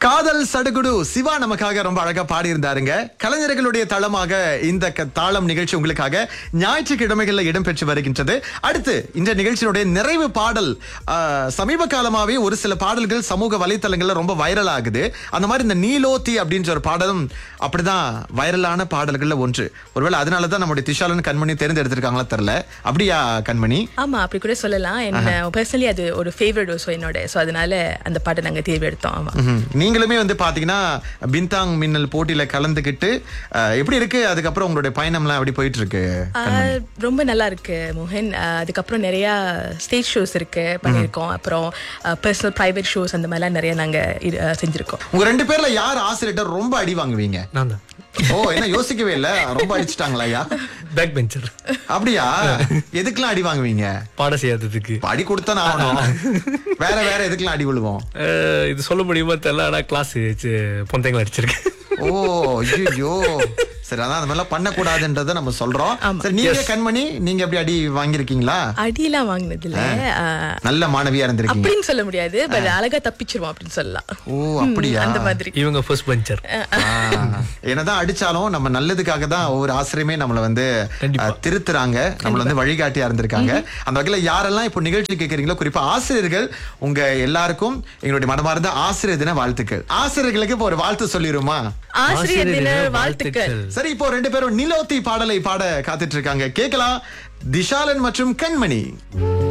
காதல் சடுகுடு சிவா நமக்காக ரொம்ப அழகா பாடி இருந்தாருங்க கலைஞர்களுடைய தளமாக இந்த க- தாளம் நிகழ்ச்சி உங்களுக்காக ஞாயிற்றுக்கிழமைகள்ல இடம்பெற்று வருகின்றது அடுத்து இந்த நிகழ்ச்சியினுடைய நிறைவு பாடல் ஆ, சமீப காலமாவே ஒரு சில பாடல்கள் சமூக வலைத்தளங்கள்ல ரொம்ப வைரல் ஆகுது அந்த மாதிரி இந்த நீலோத்தி அப்படின்ற ஒரு பாடலும் அப்படிதான் வைரலான பாடல்கள்ல ஒன்று ஒருவேளை அதனாலதான் நம்முடைய திஷாலன் கண்மணி தேர்ந்தெடுத்திருக்காங்களா தெரியல அப்படியா கண்மணி ஆமா அப்படி கூட சொல்லலாம் என்ன பர்சனலி அது ஒரு ஃபேவரட் ஸோ என்னோட ஸோ அதனால அந்த பாட்டை நாங்க தேர்வு எடுத்தோம் ஆமா ம்ஹும். நீங்களுமே வந்து பாத்தீங்கன்னா பின்தாங் மின்னல் போட்டியில கலந்துக்கிட்டு அஹ், எப்படி இருக்கு அதுக்கப்புறம் உங்களுடைய பயணம்லாம் எப்படி போயிட்டு இருக்கு ஆஹ், ரொம்ப நல்லா இருக்கு மோகன் ஆஹ், அதுக்கப்புறம் நிறைய ஸ்டேஜ் ஷோஸ் இருக்கு பண்ணியிருக்கோம் அப்புறம் பர்சனல் பிரைவேட் ஷோஸ் அந்த மாதிரிலாம் நிறைய நாங்க இரு- ஆஹ், செஞ்சிருக்கோம் உங்க ரெண்டு பேர்ல யார் ஆசிரியர் ரொம்ப அடி வாங்குவீங்க நான் தான் ஓ என்ன யோசிக்கவே இல்ல ரொம்ப அடிச்சிட்டாங்களா ஐயா பேக் பெஞ்சர் அப்படியா எதுக்கெல்லாம் அடி வாங்குவீங்க பாட செய்யாததுக்கு இப்ப அடி கொடுத்தா ஆகணும் வேற வேற எதுக்கெல்லாம் அடி விழுவோம் அஹ், இது சொல்ல முடியுமா தெரியல ஆனா கிளாஸ் பொந்தைங்களை அடிச்சிருக்கேன் ஓ ஐயோ சரி அதான் அந்த மாதிரிலாம் பண்ணக்கூடாதுன்றத நம்ம சொல்றோம் சரி நீங்க கண்மணி நீங்க எப்படி அடி வாங்கியிருக்கீங்களா அடியெல்லாம் வாங்கினது இல்ல ஆஹ், நல்ல மாணவியா இருந்திருக்கீங்க அப்படின்னு சொல்ல முடியாது பட் அழகா தப்பிச்சிருவோம் அப்படின்னு சொல்லலாம் ஓ அப்படியா அந்த மாதிரி இவங்க ஃபர்ஸ்ட் பெஞ்சர் ஆ, என்னதான் அடிச்சாலும் நம்ம நல்லதுக்காக தான் ஒவ்வொரு ஆசிரியமே நம்மள வந்து கண்டிப்பா. அஹ், திருத்துறாங்க நம்மள வந்து வழிகாட்டியா இருந்திருக்காங்க அந்த வகையில யாரெல்லாம் இப்போ நிகழ்ச்சி கேட்கறீங்களோ குறிப்பா ஆசிரியர்கள் உங்க எல்லாருக்கும் எங்களுடைய மனமார்ந்த ஆசிரியர் தின வாழ்த்துக்கள் ஆசிரியர்களுக்கு இப்போ ஒரு வாழ்த்து சொல்லிருமா ஆசிரியர் தின வாழ்த்துக்கள் சரி இப்போ ரெண்டு பேரும் நிலோத்தி பாடலை பாட காத்துட்டு இருக்காங்க கேட்கலாம் திஷாலன் மற்றும் கண்மணி